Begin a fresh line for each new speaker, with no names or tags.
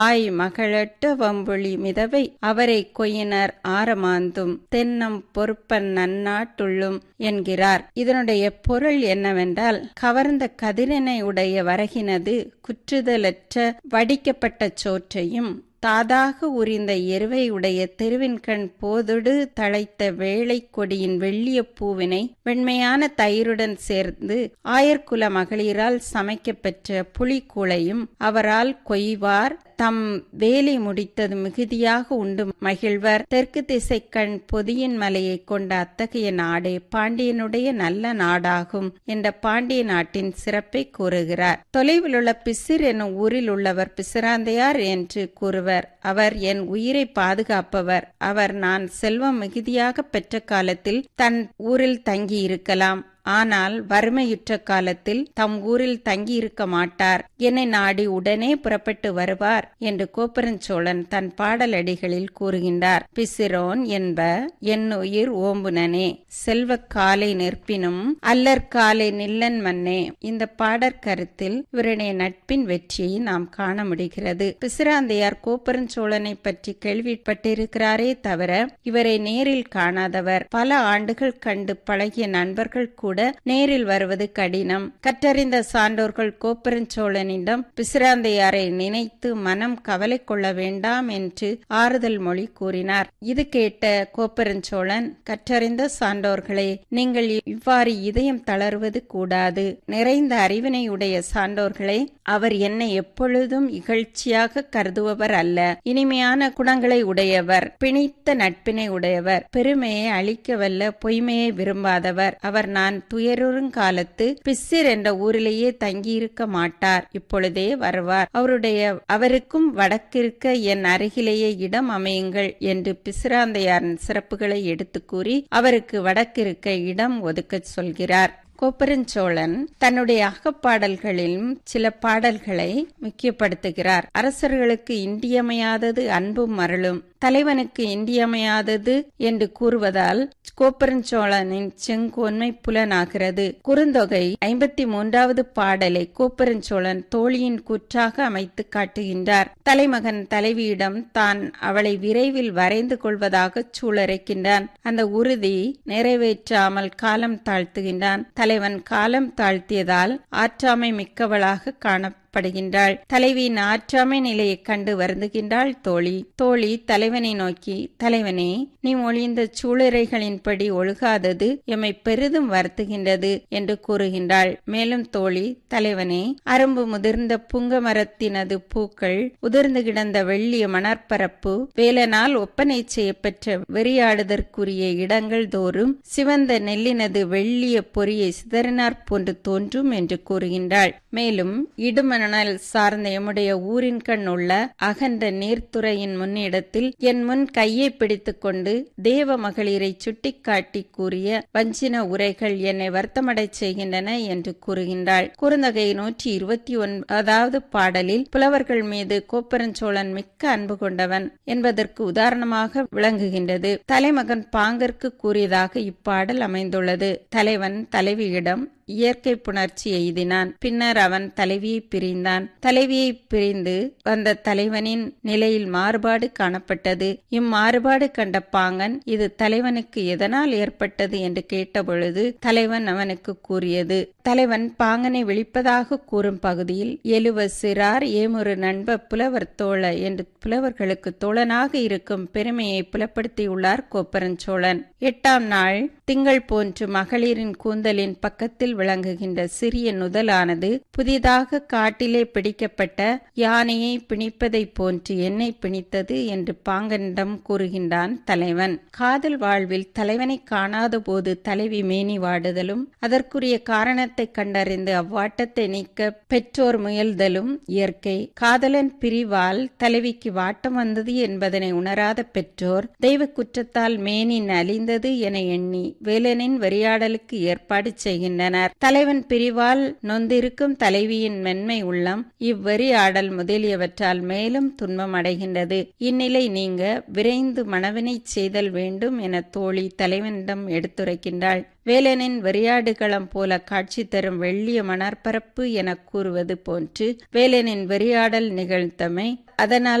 ஆய் மகளட்ட வம்புளி மிதவை அவரை கொயினர் ஆரமாந்தும் தென்னம் பொறுப்பன் நன்னாட்டுள்ளும் என்கிறார் இதனுடைய பொருள் என்னவென்றால் கவர்ந்த கதிரினை உடைய வரகினது குற்றுதலற்ற வடிக்கப்பட்ட சோற்றையும் தாதாக உரிந்த எருவை உடைய தெருவின்கண் போதொடு தழைத்த வேளை கொடியின் வெள்ளிய பூவினை வெண்மையான தயிருடன் சேர்ந்து ஆயர்குல மகளிரால் சமைக்கப்பெற்ற புலிக்கூளையும் அவரால் கொய்வார் தம் வேலை முடித்தது மிகுதியாக உண்டு மகிழ்வர் தெற்கு திசைக்கண் பொதியின் மலையை கொண்ட அத்தகைய நாடே பாண்டியனுடைய நல்ல நாடாகும் என்ற பாண்டிய நாட்டின் சிறப்பை கூறுகிறார் தொலைவில் உள்ள பிசிர் எனும் ஊரில் உள்ளவர் பிசிராந்தையார் என்று கூறுவர் அவர் என் உயிரை பாதுகாப்பவர் அவர் நான் செல்வம் மிகுதியாக பெற்ற காலத்தில் தன் ஊரில் தங்கி இருக்கலாம் ஆனால் வறுமையுற்ற காலத்தில் தம் ஊரில் தங்கியிருக்க மாட்டார் என்னை நாடி உடனே புறப்பட்டு வருவார் என்று கோப்பரஞ்சோழன் தன் பாடலடிகளில் கூறுகின்றார் பிசிரோன் என்ப என் உயிர் ஓம்புனனே செல்வ காலை நிற்பினும் அல்லற் காலை நில்லன் மன்னே இந்த பாடற்கருத்தில் இவருடைய நட்பின் வெற்றியை நாம் காண முடிகிறது பிசிராந்தையார் கோப்பரஞ்சோழனை பற்றி கேள்விப்பட்டிருக்கிறாரே தவிர இவரை நேரில் காணாதவர் பல ஆண்டுகள் கண்டு பழகிய நண்பர்கள் கூட நேரில் வருவது கடினம் கற்றறிந்த சான்றோர்கள் கோப்பரஞ்சோழனிடம் பிசிராந்தையாரை நினைத்து மனம் கவலை கொள்ள வேண்டாம் என்று ஆறுதல் மொழி கூறினார் இது கேட்ட கோப்பரஞ்சோழன் கற்றறிந்த சான்றோர்களே நீங்கள் இவ்வாறு இதயம் தளர்வது கூடாது நிறைந்த அறிவினை உடைய சான்றோர்களே அவர் என்னை எப்பொழுதும் இகழ்ச்சியாக கருதுபவர் அல்ல இனிமையான குணங்களை உடையவர் பிணித்த நட்பினை உடையவர் பெருமையை அழிக்கவல்ல பொய்மையை விரும்பாதவர் அவர் நான் துயருறுங்காலத்து பிசிர் என்ற ஊரிலேயே தங்கியிருக்க மாட்டார் இப்பொழுதே வருவார் அவருடைய அவருக்கும் வடக்கிருக்க என் அருகிலேயே இடம் அமையுங்கள் என்று பிசிராந்தையாரின் சிறப்புகளை எடுத்து கூறி அவருக்கு வடக்கிருக்க இடம் ஒதுக்கச் சொல்கிறார் கோப்பரஞ்சோழன் தன்னுடைய அகப்பாடல்களிலும் சில பாடல்களை முக்கியப்படுத்துகிறார் அரசர்களுக்கு இன்றியமையாதது அன்பும் மரளும் தலைவனுக்கு இன்றியமையாதது என்று கூறுவதால் கோப்பரஞ்சோழனின் செங்கோன்மை புலனாகிறது குறுந்தொகை ஐம்பத்தி மூன்றாவது பாடலை கோப்பரஞ்சோழன் தோழியின் கூற்றாக அமைத்து காட்டுகின்றார் தலைமகன் தலைவியிடம் தான் அவளை விரைவில் வரைந்து கொள்வதாக சூழரைக்கின்றான் அந்த உறுதி நிறைவேற்றாமல் காலம் தாழ்த்துகின்றான் தலைவன் காலம் தாழ்த்தியதால் ஆற்றாமை மிக்கவளாக காண படுகின்றாள் தலைவியின் ஆற்றாமை நிலையை கண்டு வருந்துகின்றாள் தோழி தோழி தலைவனை நோக்கி தலைவனே நீ ஒளிந்த சூளுரைகளின்படி ஒழுகாதது எம்மை பெரிதும் வருத்துகின்றது என்று கூறுகின்றாள் மேலும் தோழி தலைவனே அரும்பு முதிர்ந்த புங்க மரத்தினது பூக்கள் உதிர்ந்து கிடந்த வெள்ளிய மணற்பரப்பு வேலனால் ஒப்பனை செய்யப்பெற்ற வெறியாடுதற்குரிய இடங்கள் தோறும் சிவந்த நெல்லினது வெள்ளிய பொறியை சிதறினார் போன்று தோன்றும் என்று கூறுகின்றாள் மேலும் இடும மணல் சார்ந்த எம்முடைய ஊரின் கண் உள்ள அகன்ற நீர்த்துறையின் முன்னிடத்தில் என் முன் கையை பிடித்துக் கொண்டு தேவ மகளிரை சுட்டிக்காட்டி கூறிய வஞ்சின உரைகள் என்னை வருத்தமடை செய்கின்றன என்று கூறுகின்றாள் குறுந்தகை நூற்றி இருபத்தி ஒன்பதாவது பாடலில் புலவர்கள் மீது கோப்பரஞ்சோழன் மிக்க அன்பு கொண்டவன் என்பதற்கு உதாரணமாக விளங்குகின்றது தலைமகன் பாங்கற்கு கூறியதாக இப்பாடல் அமைந்துள்ளது தலைவன் தலைவியிடம் இயற்கை புணர்ச்சி எய்தினான் பின்னர் அவன் தலைவியை பிரிந்தான் தலைவியை பிரிந்து வந்த தலைவனின் நிலையில் மாறுபாடு காணப்பட்டது இம்மாறுபாடு கண்ட பாங்கன் இது தலைவனுக்கு எதனால் ஏற்பட்டது என்று கேட்டபொழுது தலைவன் அவனுக்கு கூறியது தலைவன் பாங்கனை விழிப்பதாக கூறும் பகுதியில் எழுவ சிறார் ஏமுரு நண்ப புலவர் தோழ என்று புலவர்களுக்கு தோழனாக இருக்கும் பெருமையை புலப்படுத்தியுள்ளார் கோப்பரஞ்சோழன் எட்டாம் நாள் திங்கள் போன்று மகளிரின் கூந்தலின் பக்கத்தில் விளங்குகின்ற சிறிய நுதலானது புதிதாக காட்டிலே பிடிக்கப்பட்ட யானையை பிணிப்பதை போன்று என்னை பிணித்தது என்று பாங்கனிடம் கூறுகின்றான் தலைவன் காதல் வாழ்வில் தலைவனை காணாத போது தலைவி மேனி வாடுதலும் அதற்குரிய காரணத்தை கண்டறிந்து அவ்வாட்டத்தை நீக்க பெற்றோர் முயல்தலும் இயற்கை காதலன் பிரிவால் தலைவிக்கு வாட்டம் வந்தது என்பதனை உணராத பெற்றோர் தெய்வ குற்றத்தால் மேனி நலிந்தது என எண்ணி வேலனின் வெறியாடலுக்கு ஏற்பாடு செய்கின்றனர் கொண்டனர் தலைவன் பிரிவால் நொந்திருக்கும் தலைவியின் மென்மை உள்ளம் இவ்வெறி ஆடல் முதலியவற்றால் மேலும் துன்பம் அடைகின்றது இந்நிலை நீங்க விரைந்து மனவினை செய்தல் வேண்டும் என தோழி தலைவனிடம் எடுத்துரைக்கின்றாள் வேலனின் வெறியாடுகளம் போல காட்சி தரும் வெள்ளிய மணற்பரப்பு என கூறுவது போன்று வேலனின் வெறியாடல் நிகழ்த்தமை அதனால்